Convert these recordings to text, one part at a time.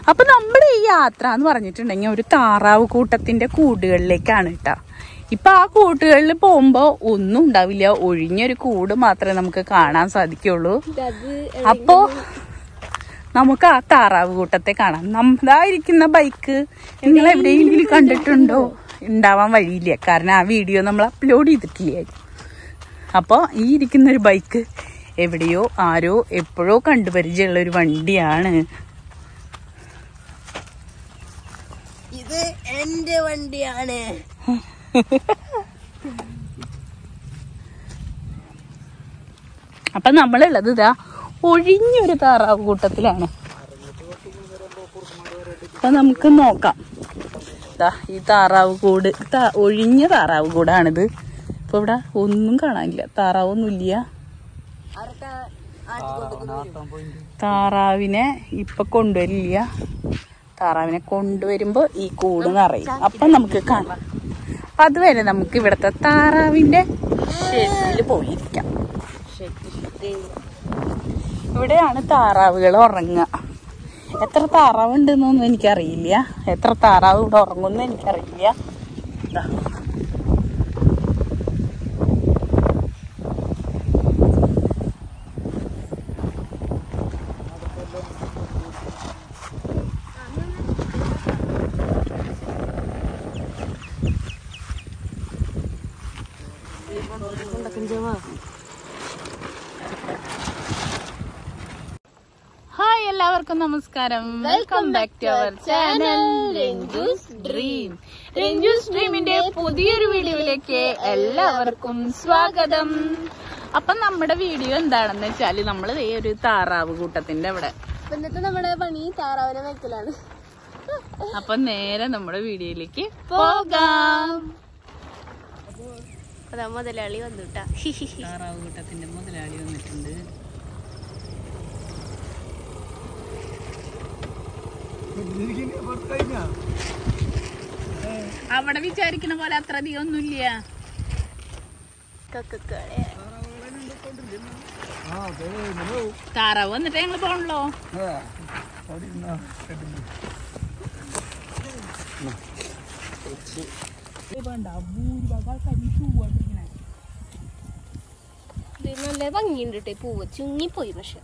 അപ്പൊ നമ്മുടെ ഈ യാത്ര എന്ന് പറഞ്ഞിട്ടുണ്ടെങ്കിൽ ഒരു താറാവ് കൂട്ടത്തിന്റെ കൂടുകളിലേക്കാണ് കേട്ടോ ഇപ്പൊ ആ കൂട്ടുകളിൽ പോകുമ്പോ ഒന്നും ഉണ്ടാവില്ല ഒഴിഞ്ഞൊരു കൂട് മാത്രമേ നമുക്ക് കാണാൻ സാധിക്കുള്ളൂ അപ്പോ നമുക്ക് ആ താറാവ് കൂട്ടത്തെ കാണാം നമ്മതായിരിക്കുന്ന ബൈക്ക് നിങ്ങൾ എവിടെയെങ്കിലും കണ്ടിട്ടുണ്ടോ ഉണ്ടാവാൻ വഴിയില്ല കാരണം ആ വീഡിയോ നമ്മൾ അപ്ലോഡ് ചെയ്തിട്ടില്ലായിരുന്നു അപ്പോൾ ഈ ഇരിക്കുന്ന ഒരു ബൈക്ക് എവിടെയോ ആരോ എപ്പോഴോ കണ്ടുപരിചയമുള്ള ഒരു വണ്ടിയാണ് ഇത് എന്റെ വണ്ടിയാണ് അപ്പൊ നമ്മളുള്ളത് ഇതാ ഒഴിഞ്ഞൊരു താറാവ് കൂട്ടത്തിലാണ് അപ്പൊ നമുക്ക് നോക്കാം ദാ ഈ താറാവ് കൂട് താ- ഒഴിഞ്ഞ താറാവ് കൂടാണിത് ഇപ്പൊ ഇവിടെ ഒന്നും കാണാനില്ല താറാവൊന്നുമില്ല താറാവിനെ ഇപ്പൊ കൊണ്ടുവരില്ല താറാവിനെ കൊണ്ടുവരുമ്പോ ഈ കൂട് നിറയും അപ്പൊ നമുക്ക് കാണാം അപ്പൊ അതുവരെ നമുക്ക് ഇവിടത്തെ താറാവിന്റെ ഷെഡിൽ പോയിരിക്കാം ഇവിടെയാണ് താറാവുകൾ ഉറങ്ങുക എത്ര താറാവ് ഉണ്ടെന്നൊന്നും എനിക്കറിയില്ല എത്ര താറാവ് ഇവിടെ ഉറങ്ങുമെന്ന് എനിക്കറിയില്ല ദാ. ഹായ് എല്ലാവർക്കും നമസ്കാരം welcome back to our channel Ranju's dream Ranju's ഡ്രീമിന്റെ പുതിയൊരു വീഡിയോയിലേക്ക് എല്ലാവർക്കും സ്വാഗതം അപ്പൊ നമ്മുടെ വീഡിയോ എന്താണെന്ന് വെച്ചാല് നമ്മള് ദേ ഒരു താറാവ് കൂട്ടത്തിന്റെ അവിടെ അപ്പൊ ഇന്നത്തെ നമ്മുടെ പണി താറാവിനെ വെക്കലാണ് അപ്പൊ നേരെ നമ്മുടെ വീഡിയോയിലേക്ക് പോകാം അതാ മുതലാളി വന്നുട്ടാ താറാവ് കൂട്ടത്തിന്റെ മുതലാളി വന്നിട്ടുണ്ട് അവിടെ വിചാരിക്കുന്ന പോലെ അത്ര അധികം ഒന്നുമില്ല കക്കക്കളെ താറാവ് വന്നിട്ട് ഞങ്ങൾ പോണല്ലോ ഇത് നല്ല ഭംഗിയുണ്ട് കേട്ടോ പൂവ് ചുങ്ങിപ്പോയി പക്ഷെ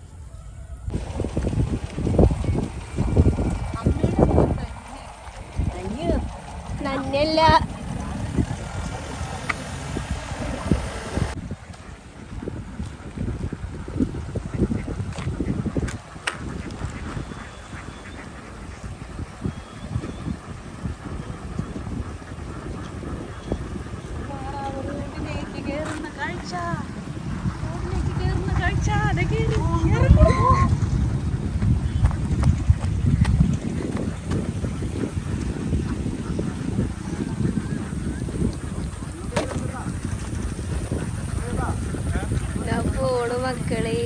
നന്നല്ല ഇതാ പോണു മക്കളെ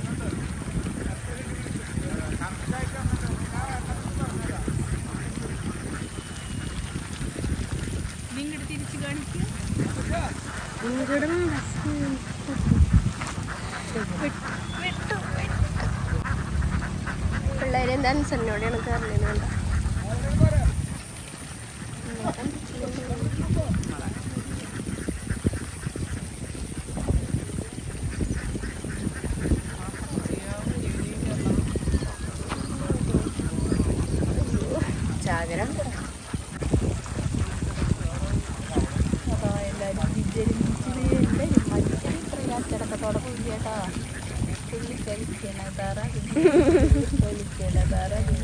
നിങ്ങടെ തിരിച്ചു കാണിക്കും പിള്ളേരെ എന്താ അനുസരണയോടെയാണ് കയറുന്നത് ചാകര അച്ചടക്കത്തോടെ പോയിട്ടാ പുള്ളി കളിക്കണ താറാവ് കളിക്കണ താറാവ്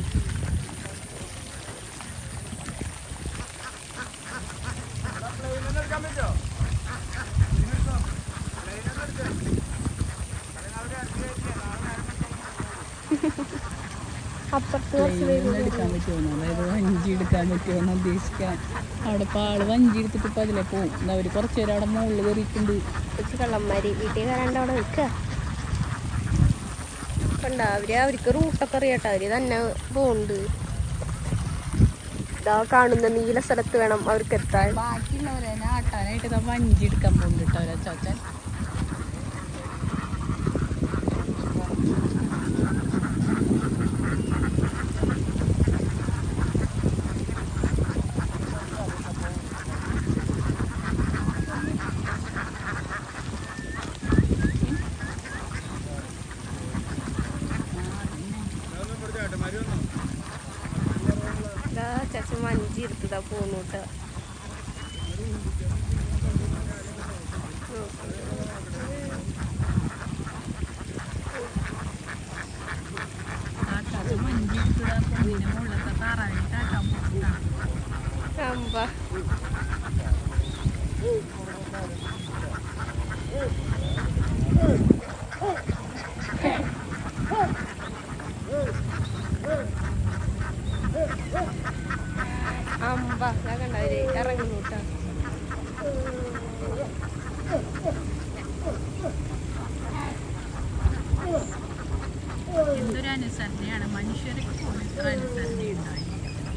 അപ്പുറത്ത് കുറച്ച് പ്ലെയിൻ എടുക്കാൻ പറ്റുമോ അതായത് വഞ്ചി എടുക്കാൻ പറ്റുമോ ഉദ്ദേശിക്കാൻ അവിടെ ഇപ്പൊ ആള് വഞ്ചി എടുത്തിട്ട് ഇപ്പൊ അതിലെ പോകും എന്നാ അവര് കുറച്ചു നേരം അവിടെ മുകളിൽ കയറിയിട്ടുണ്ട് കുറച്ച് കള്ളന്മാര് വീട്ടിൽ കയറാണ്ട് അവിടെ നിൽക്കുക കണ്ട അവര് അവർക്ക് റൂട്ടൊക്കെ അറിയട്ടെ അവര് തന്നെ പോണ്ട് ഇതാ കാണുന്ന നീല സ്ഥലത്ത് വേണം അവർക്ക് എത്താൻ ബാക്കിയുള്ളവരെ ആട്ടാനായിട്ട് ഇതാ വഞ്ചി എടുക്കാൻ പോകുന്നുണ്ട് അവരെ ചാച്ചാൻ പക്ഷെ മഞ്ചി എടുത്തതാ പോന്നൂട്ട അമ്പ അമ്പ ഞാൻ കണ്ടവര് ഇറങ്ങുന്നൂട്ടാ എന്തൊരു അനുസരണയാണ് മനുഷ്യർക്ക് പോലും ഇത്ര അനുസരണ ഉണ്ടായി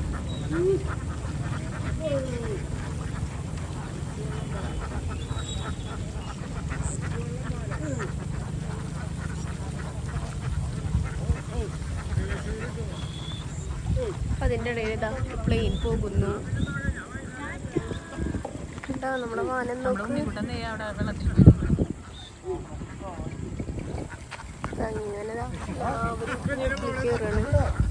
അപ്പൊ അതിന്റെ ഇടയിൽ ഇതാ പ്ലെയിൻ പോകുന്നു ഇതാ നമ്മുടെ വാനം നമ്മുടെ നോക്ക് ഉണ്ണിക്കുട്ടൻ ദേ അവിടെ വെള്ളത്തിൽ അങ്ങനെ ദാ എല്ലാവരും കേറാണ്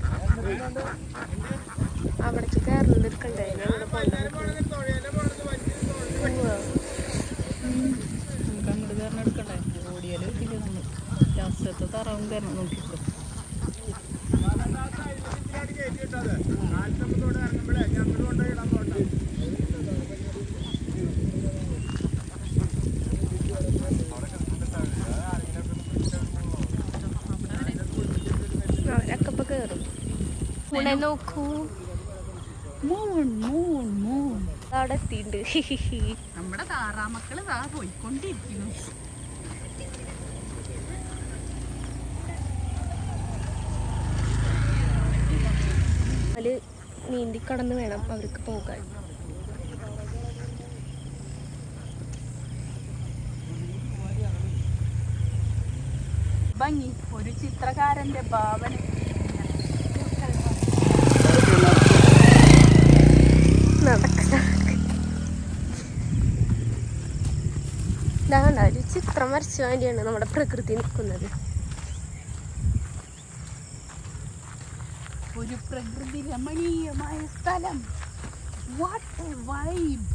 അവിടേക്ക് കയറുന്നത് എടുക്കണ്ടേ ഞങ്ങളുടെ നമുക്ക് അങ്ങോട്ട് കയറണം എടുക്കണ്ടേ ഓടിയാലും എത്തില്ല നമ്മൾ ലാസ്റ്റത്തെ തറവും കയറണം നോക്കിക്കോ അവരൊക്കെ ഇപ്പൊ കേറും ഇവിടെ നോക്കൂ മൂൺ മൂൺ മൂൺ അവിടെ എത്തിയിട്ടുണ്ട് നമ്മുടെ താറാമക്കള് താ പോയിക്കൊണ്ടിരിക്കുന്നു അതില് നീന്തി കടന്ന് വേണം അവർക്ക് പോകാൻ ഭംഗി ഒരു ചിത്രകാരന്റെ ഭാവന നടക്ക ഇതാണ്ട ഒരു ചിത്രം വരച്ച വേണ്ടിയാണ് നമ്മുടെ പ്രകൃതി നിൽക്കുന്നത് ഒരു പ്രകൃതി രമണീയമായ സ്ഥലം വാട്ട് വൈബ്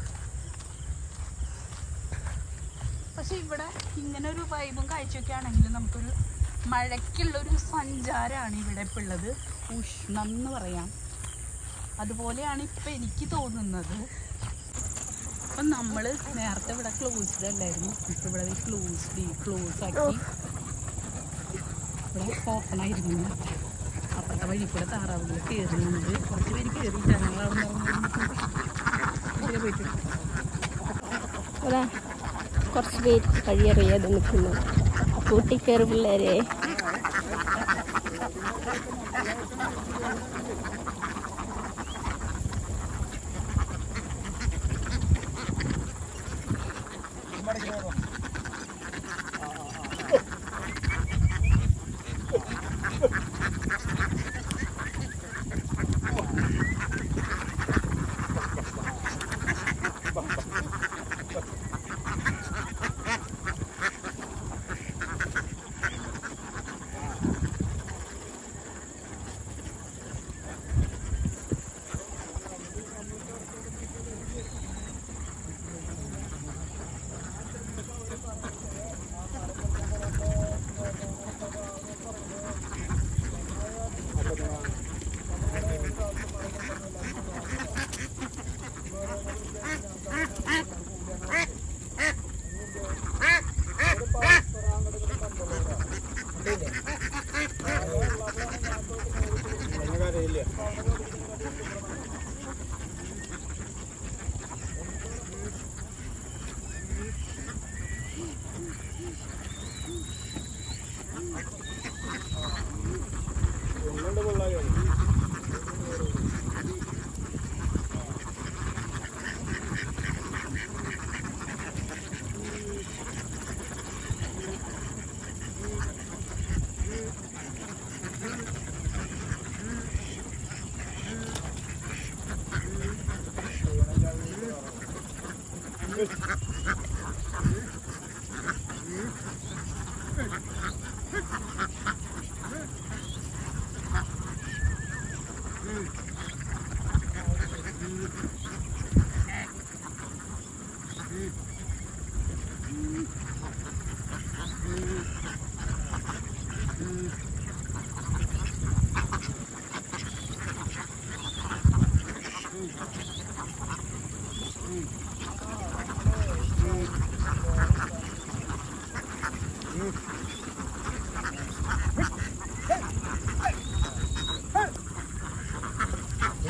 പക്ഷെ ഇവിടെ ഇങ്ങനെ ഒരു വൈബും കാഴ്ചയൊക്കെ ആണെങ്കിൽ നമുക്കൊരു മഴയ്ക്കുള്ളൊരു സഞ്ചാരമാണ് ഇവിടെ ഇപ്പം ഉള്ളത് ഉഷ്ണം എന്ന് പറയാം അതുപോലെയാണ് ഇപ്പം എനിക്ക് തോന്നുന്നത് അപ്പം നമ്മൾ നേരത്തെ ഇവിടെ ക്ലോസ്ഡ് അല്ലായിരുന്നു ഇപ്പം ഇവിടെ ക്ലോസ്ഡ് ക്ലോസ് ആക്കി ഇവിടെ ഓപ്പൺ ആയിരുന്നു അപ്പുറത്തെ വഴി കൂടെ താറാവുകൾ കയറുന്നുണ്ട് കുറച്ച് പേര് കയറിയിട്ടാണ് ഞങ്ങൾ അവിടെ നിന്ന് പോയിട്ട് അതാ കുറച്ച് പേര് കഴിയറിയാതെ നിൽക്കുന്നു കൂട്ടിക്കയറി പിള്ളേരെ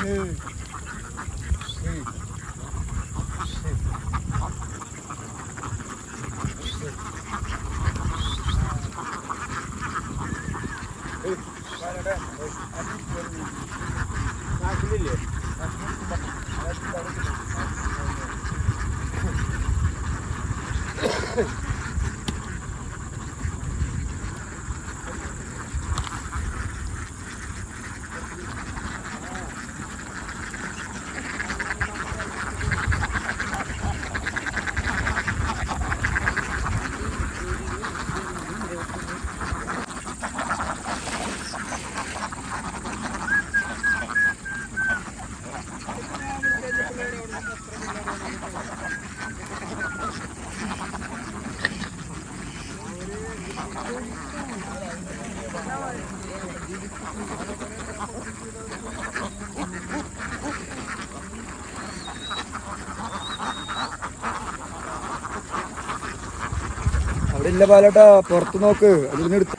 അവിടെ ഇല്ല പാലട്ടാ പുറത്ത് നോക്ക് അതിന് എടുത്ത്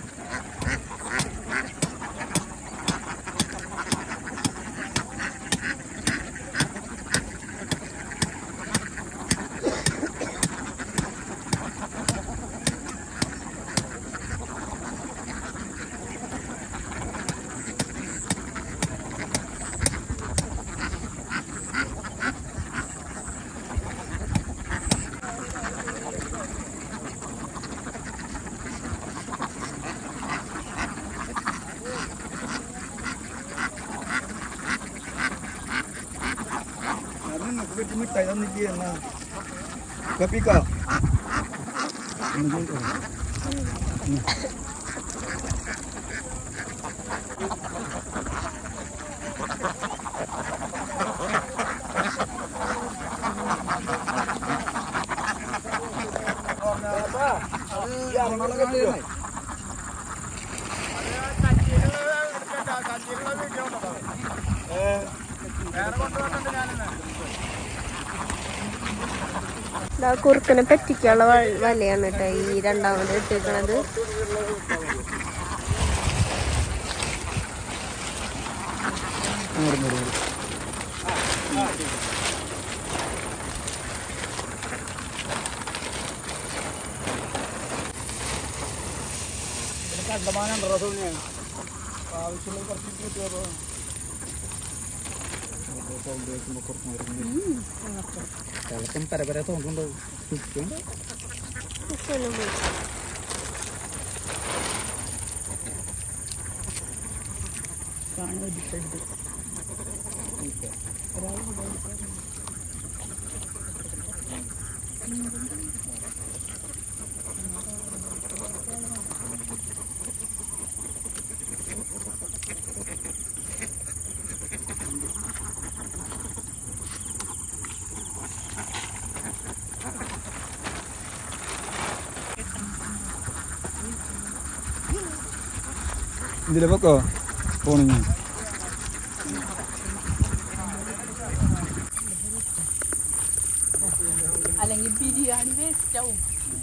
മിഠായി തന്നില്ലേ എന്നാ കപ്പിക്ക ഇതാ കുറുക്കനെ പറ്റിക്കാനുള്ള വ- വലയാണ് കേട്ടോ ഈ രണ്ടാമത് ഇട്ടേക്കണത് തിളക്കം പരപര തോന്നുന്നുണ്ടാവും ഉസ്സെല്ലാം പോയി. ഇതിലെ വെക്കോ പോണിങ് അല്ലെങ്കിൽ ബിരിയാണി വേസ്റ്റ് ആവും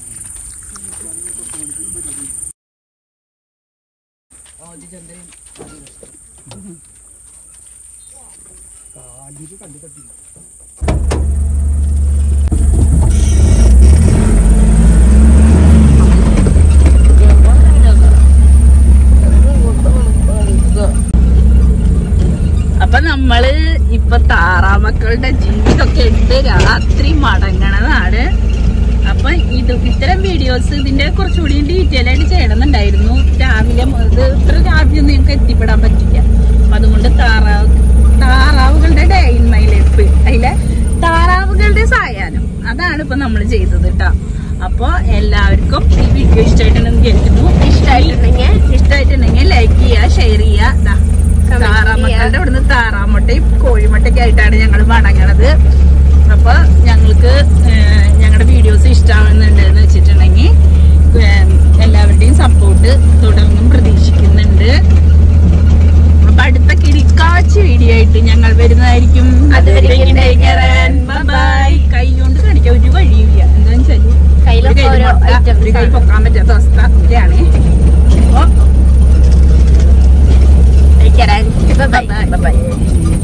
അപ്പൊ നമ്മള് ഇപ്പൊ താറാമക്കളുടെ ജീവിതമൊക്കെ ഇട്ട് രാത്രി മടങ്ങണതാണ് അപ്പൊ ഇത് ഇത്തരം വീഡിയോസ് ഇതിന്റെ കുറച്ചുകൂടി ഡീറ്റെയിൽ ആയിട്ട് ചെയ്യണമെന്നുണ്ടായിരുന്നു രാവിലെ മു- ഇത് ഇത്ര രാവിലെ ഒന്നും ഞങ്ങൾക്ക് എത്തിപ്പെടാൻ പറ്റില്ല അപ്പൊ അതുകൊണ്ട് താറാവ് താറാവുകളുടെ ഡേ ഇൻ മൈ ലൈഫ് അതിലെ താറാവുകളുടെ സായാഹ്നം അതാണ് ഇപ്പൊ നമ്മൾ ചെയ്തത് കേട്ടോ അപ്പൊ എല്ലാവർക്കും ഈ വീഡിയോ ഇഷ്ടമായിട്ടുണ്ടെന്ന് കേൾക്കുന്നു ഇഷ്ടായിട്ടുണ്ടെങ്കിൽ ഇഷ്ടമായിട്ടുണ്ടെങ്കിൽ ലൈക്ക് ചെയ്യുക ഷെയർ ചെയ്യുക ദാ, Comment താറാമക്കളുടെ ചെയ്യുക. ഇവിടുന്ന് താറാമുട്ടയും കോഴിമുട്ടയൊക്കെ ആയിട്ടാണ് ഞങ്ങൾ മടങ്ങണത് അപ്പൊ ഞങ്ങൾക്ക് ഞങ്ങളുടെ വീഡിയോസ് ഇഷ്ടമാവുന്നുണ്ട് എന്ന് വെച്ചിട്ടുണ്ടെങ്കിൽ ഏഹ്, എല്ലാവരുടെയും സപ്പോർട്ട് തുടർന്നും പ്രതീക്ഷിക്കുന്നുണ്ട് അപ്പൊ അടുത്ത കിടിക്കാച്ച് വീഡിയോ ആയിട്ട് ഞങ്ങൾ വരുന്നതായിരിക്കും അതുവരേക്കും take care and ബൈ കൈ കൊണ്ട് കാണിക്കാൻ ഒരു വഴിയില്ല എന്താന്ന് വെച്ചാല് കയ്യിലൊക്കെ ഒരു കൈ ഓരോ മുട്ട, items ഒരു കൈ ആണ്. പൊക്കാൻ പറ്റാത്ത അവസ്ഥ ഇതാണ് അപ്പൊ കഴിക്കാറാൻ ബൈ ബൈ ബൈ